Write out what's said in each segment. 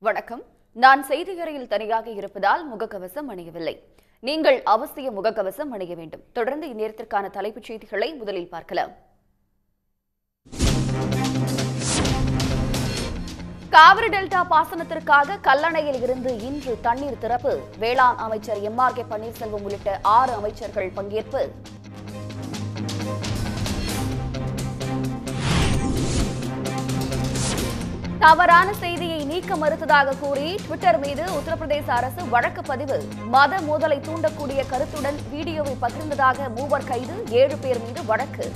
வணக்கம் நான் செய்தியறையில் தனியாக இருப்பதால் முகக்கவசம் அணியவில்லை நீங்கள் அவசிய முகக்கவசம் அணிய வேண்டும் தொடர்ந்து இந்நேரத்திற்கான தலைப்புச் செய்திகளை முதலில் பார்க்கலாம் காவிரி டெல்டா பாசனத்திற்காக கல்லணையில் இருந்து இன்று தண்ணீர் திறப்பு வேளாண் அமைச்சர் எம் ஆர் கே பன்னீர்செல்வம் உள்ளிட்ட ஆறு அமைச்சர்கள் பங்கேற்பு தவறான செய்தியை நீக்க மறுத்ததாக கூறி ட்விட்டர் மீது உத்தரப்பிரதேச அரசு வழக்கு பதிவு மத மோதலை தூண்டக்கூடிய கருத்துடன் வீடியோவை பகிர்ந்ததாக மூவர் கைது ஏழு பேர் மீது வழக்கு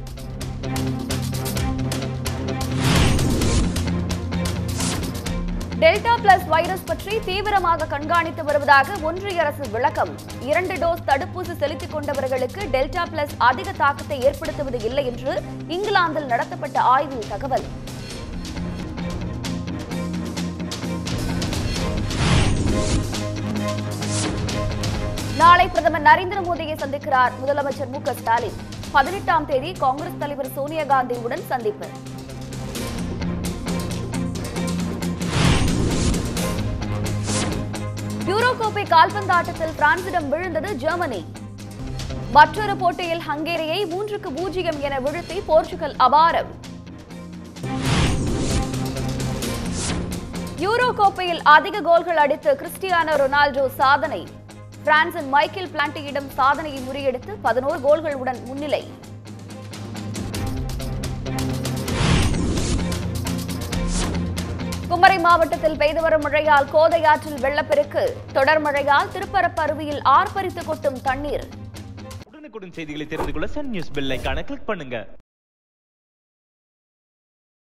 டெல்டா பிளஸ் வைரஸ் பற்றி தீவிரமாக கண்காணித்து வருவதாக ஒன்றிய அரசு விளக்கம் இரண்டு டோஸ் தடுப்பூசி செலுத்திக் கொண்டவர்களுக்கு டெல்டா பிளஸ் அதிக தாக்கத்தை ஏற்படுத்துவது இல்லை என்று இங்கிலாந்தில் நடத்தப்பட்ட ஆய்வில் தகவல் நாளை பிரதமர் நரேந்திர மோடியை சந்திக்கிறார் முதலமைச்சர் மு க ஸ்டாலின் பதினெட்டாம் தேதி காங்கிரஸ் தலைவர் சோனியா காந்தியுடன் சந்திப்பு யூரோ கோப்பை கால்பந்து ஆட்டத்தில் பிரான்சிடம் விழுந்தது ஜெர்மனி மற்றொரு போட்டியில் ஹங்கேரியை மூன்றுக்கு பூஜ்ஜியம் என வீழ்த்தி போர்ச்சுகல் அபாரம் யூரோ கோப்பையில் அதிக கோல்கள் அடித்து கிறிஸ்டியானோ ரொனால்டோ சாதனை பிரான்சின் மைக்கேல் பிளாண்டியிடம் சாதனையை முறியடித்து பதினோரு கோல்களுடன் முன்னிலை குமரி மாவட்டத்தில் பெய்து வரும் மழையால் கோதையாற்றில் வெள்ளப்பெருக்கு தொடர் மழையால் திருப்பரப்பு அருவியில் ஆர்ப்பரித்து கொட்டும் தண்ணீர் உடனுக்குடன் செய்திகளை தெரிந்து கொள்ள சன் நியூஸ் பெல் ஐகானை கிளிக் பண்ணுங்க